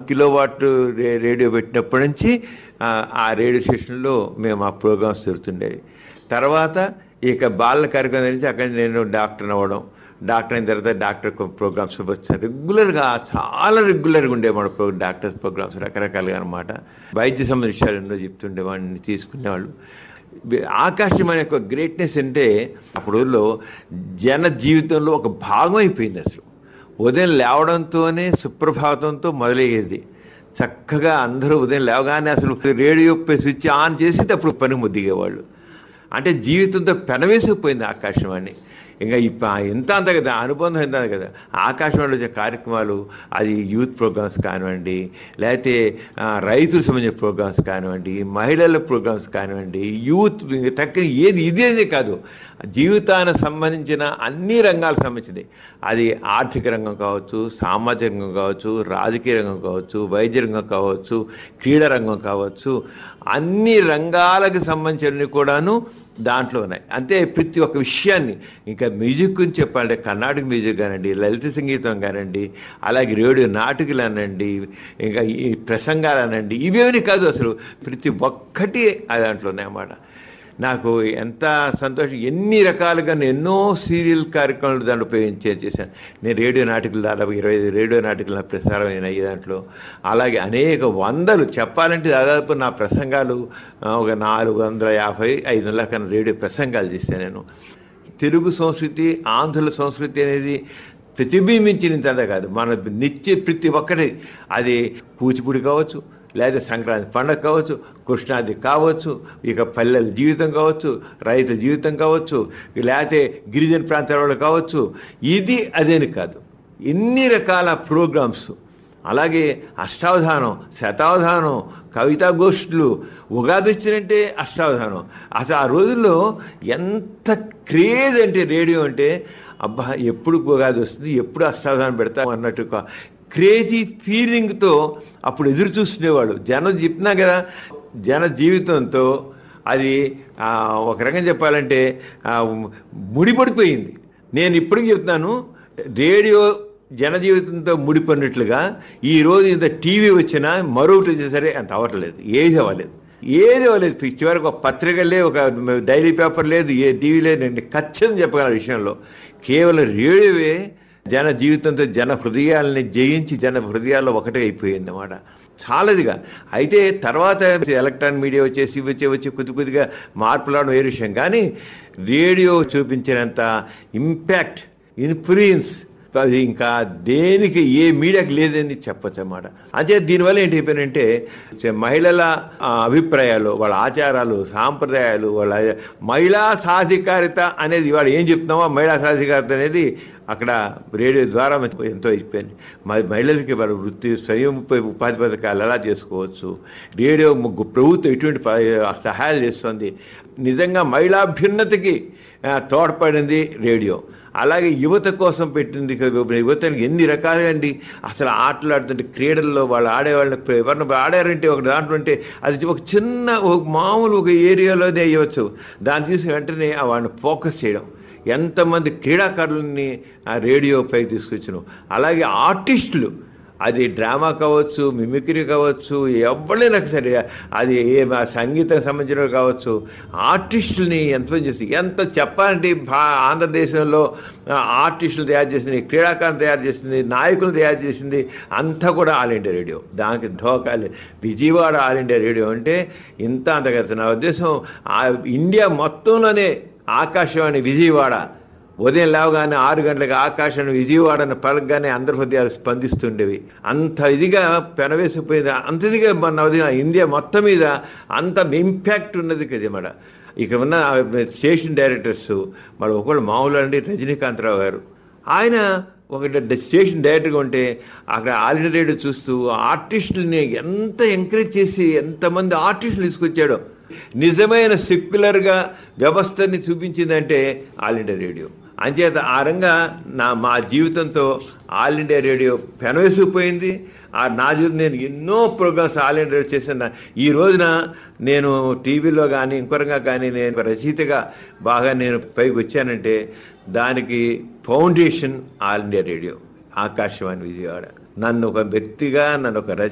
kilowatt రే- radio పెట్టినప్పటి నుంచి ఆ, ఆ రేడియో స్టేషన్లో మేము ఆ ప్రోగ్రామ్స్ జరుగుతుండేవి తర్వాత ఇక బాల కార్యక్రమం నుంచి అక్కడి నుంచి నేను డాక్టర్ అవ్వడం డాక్టర్ అయిన తర్వాత డాక్టర్ ప్రోగ్రామ్స్ వచ్చాను రెగ్యులర్గా చాలా రెగ్యులర్గా ఉండే మన ప్రో డాక్టర్స్ ప్రోగ్రామ్స్ రకరకాలుగా అనమాట వైద్య సంబంధించిన విషయాలు ఎన్నో చెప్తుండే వాడిని తీసుకునేవాళ్ళు ఆకాశమైన యొక్క గ్రేట్నెస్ అంటే అప్పుడులో జన జీవితంలో ఒక భాగం అయిపోయింది అసలు ఉదయం లేవడంతోనే సుప్రభాతంతో మొదలయ్యేది చక్కగా అందరూ ఉదయం లేవగానే అసలు రేడియో స్విచ్ ఆన్ చేసి అప్పుడు పని ముద్దిగేవాళ్ళు అంటే జీవితంతో పెనవేసిపోయింది ఆకాశవాణి ఇంకా ఇప్ప ఎంత అంత కదా అనుబంధం ఎంత కదా ఆకాశవాణిలో వచ్చే కార్యక్రమాలు అది యూత్ ప్రోగ్రామ్స్ కానివ్వండి లేకపోతే ఆ, రైతులకు సంబంధించిన ప్రోగ్రామ్స్ కానివ్వండి మహిళల ప్రోగ్రామ్స్ కానివ్వండి యూత్ తక్కువ ఏది ఇదేదే కాదు జీవితానికి సంబంధించిన అన్ని రంగాలకు సంబంధించినవి అది ఆర్థిక రంగం కావచ్చు సామాజిక రంగం కావచ్చు రాజకీయ రంగం కావచ్చు వైద్య రంగం కావచ్చు క్రీడా రంగం కావచ్చు అన్ని రంగాలకు సంబంధించినవి కూడాను దాంట్లో ఉన్నాయి అంతే ప్రతి ఒక్క విషయాన్ని ఇంకా మ్యూజిక్ గురించి చెప్పాలంటే కర్ణాటక మ్యూజిక్ కానివ్వండి లలిత సంగీతం కానివ్వండి అలాగే రేడియో నాటకాలు అనండి ఇంకా ఈ ప్రసంగాలు అనండి ఇవేమీ కాదు అసలు ప్రతి ఒక్కటి ఆ దాంట్లో ఉన్నాయన్నమాట నాకు ఎంత సంతోషం ఎన్ని రకాలుగా నేను ఎన్నో సీరియల్ కార్యక్రమాలు దాంట్లో ఉపయోగించే చేశాను నేను రేడియో నాటకాలు దాదాపు ఇరవై ఐదు రేడియో నాటకాలు నాకు ప్రసారం అయినాయి దాంట్లో అలాగే అనేక వందలు చెప్పాలంటే దాదాపు నా ప్రసంగాలు ఆ, ఒక నాలుగు వందల యాభై ఐదు వందల కన్నా రేడియో ప్రసంగాలు చేశాను నేను తెలుగు సంస్కృతి ఆంధ్రుల సంస్కృతి అనేది ప్రతిబింబించినంత కాదు మన నిత్య ప్రతి ఒక్కటి అది కూచిపూడి కావచ్చు లేదా సంక్రాంతి పండగ కావచ్చు కృష్ణాది కావచ్చు ఇక పల్లెల జీవితం కావచ్చు రైతు జీవితం కావచ్చు లేకపోతే గిరిజన ప్రాంతాల వాళ్ళు కావచ్చు ఇది అదేని కాదు ఎన్ని రకాల ప్రోగ్రామ్స్ అలాగే అష్టావధానం శతావధానం కవితా గోష్ఠులు ఉగాది వచ్చినంటే అష్టావధానం అసలు ఆ రోజుల్లో ఎంత క్రేజ్ అంటే రేడియో అంటే అబ్బా ఎప్పుడు ఉగాది వస్తుంది ఎప్పుడు అష్టావధానం పెడతాం అన్నట్టు ఒక క్రేజీ ఫీలింగ్తో అప్పుడు ఎదురు చూస్తుండేవాడు జనం చెప్పినా కదా జన జీవితంతో అది ఆ, ఒక రకంగా చెప్పాలంటే ఆ, ముడిపడిపోయింది నేను ఇప్పటికీ చెప్తున్నాను రేడియో జనజీవితంతో ముడిపడినట్లుగా ఈ రోజు ఇంత టీవీ వచ్చినా మరొకటి వచ్చినా సరే అంత అవ్వట్లేదు ఏది అవ్వలేదు ఏది అవ్వలేదు చివరికి ఒక పత్రిక లేదు ఒక డైలీ పేపర్ లేదు ఏ టీవీ లేదు నేను ఖచ్చితంగా చెప్పగలను విషయంలో కేవలం రేడియోవే జన జీవితంతో జన హృదయాలని జయించి జన హృదయాల్లో ఒకటే అయిపోయింది అన్నమాట చాలాదిగా అయితే తర్వాత ఎలక్ట్రానిక్ మీడియా వచ్చేసి ఇవి వచ్చి వచ్చి కొద్ది కొద్దిగా మార్పులు రావడం వేరే విషయం కానీ రేడియో చూపించినంత ఇంపాక్ట్ ఇన్ఫ్లుయెన్స్ అది ఇంకా దేనికి ఏ మీడియాకి లేదని చెప్పచ్చు అన్నమాట అదే దీనివల్ల ఏంటి అయిపోయినంటే చ- మహిళల ఆ, అభిప్రాయాలు వాళ్ళ ఆచారాలు సాంప్రదాయాలు వాళ్ళ మహిళా సాధికారిత అనేది ఇవాళ ఏం చెప్తున్నామో మహిళా సాధికారిత అనేది అక్కడ రేడియో ద్వారా మనకి ఎంతో అయిపోయింది మరి మహిళలకి వాళ్ళ వృత్తి స్వయం ఉప- ఉపాధి పథకాలు ఎలా చేసుకోవచ్చు రేడియో ముగ్గు- ప్రభుత్వం ఎటువంటి ప- సహాయాలు చేస్తుంది నిజంగా మహిళాభ్యున్నతికి ఆ, తోడ్పడింది రేడియో అలాగే యువత కోసం పెట్టింది యువతకి ఎన్ని రకాలుగా అండి అసలు ఆటలు ఆడుతుంటే క్రీడల్లో వాళ్ళు ఆడేవాళ్ళని ఎవరిని ఆడారంటే ఒక దాంట్లో అంటే అది ఒక చిన్న ఒక మామూలు ఒక ఏరియాలోనే అయ్యవచ్చు దాన్ని చూసి వెంటనే ఆ వాళ్ళని ఫోకస్ చేయడం ఎంతమంది క్రీడాకారులని ఆ రేడియో పైకి తీసుకొచ్చిన అలాగే ఆర్టిస్టులు అది డ్రామా కావచ్చు మిమిక్రీ కావచ్చు ఎవరైనా సరే అది ఏ మా సంగీతం సంబంధించిన కావచ్చు ఆర్టిస్టులని ఎంత చేసి ఎంత చెప్పాలంటే భా ఆంధ్రదేశంలో ఆ, ఆర్టిస్టులు తయారు చేసింది క్రీడాకారులు తయారు చేసింది నాయకులు తయారు చేసింది అంతా కూడా ఆల్ ఇండియా రేడియో దానికి ఢోకాలి విజయవాడ ఆల్ ఇండియా రేడియో అంటే ఇంత అంత కదా నా ఉద్దేశం ఆ ఇండియా మొత్తంలోనే ఆకాశవాణి విజయవాడ ఉదయం లేవగానే ఆరు గంటలకు ఆకాశం విజయవాడని పలకగానే అందరి హృదయాలు స్పందిస్తుండేవి అంత ఇదిగా పెనవేసిపోయింది అంత ఇదిగా మన ఉదయం ఇండియా మొత్తం మీద అంత ఇంపాక్ట్ ఉన్నది కదా మన ఇక్కడ ఉన్న స్టేషన్ డైరెక్టర్స్ మరి ఒకళ్ళు మామూలు అండి రజనీకాంతరావు గారు ఆయన ఒక డ- స్టేషన్ డైరెక్టర్గా ఉంటే అక్కడ ఆల్ ఇండియా రేడియో చూస్తూ ఆర్టిస్టులని ఎంత ఎంకరేజ్ చేసి ఎంతమంది ఆర్టిస్టులు తీసుకొచ్చాడో నిజమైన సెక్యులర్గా వ్యవస్థని చూపించిందంటే ఆల్ ఇండియా రేడియో అంచేత ఆ రంగా నా మా జీవితంతో ఆల్ ఇండియా రేడియో పెనవేసిపోయింది ఆ నా జీవితం నేను ఎన్నో ప్రోగ్రామ్స్ ఆల్ ఇండియా రేడియో చేసిన ఈ రోజున నేను టీవీలో కానీ ఇంకొరగా కానీ నేను ఒక రచయితగా బాగా నేను పైకి వచ్చానంటే దానికి foundation all India radio Akashvani Vijayawada నన్ను ఒక వ్యక్తిగా నన్ను ఒక రచ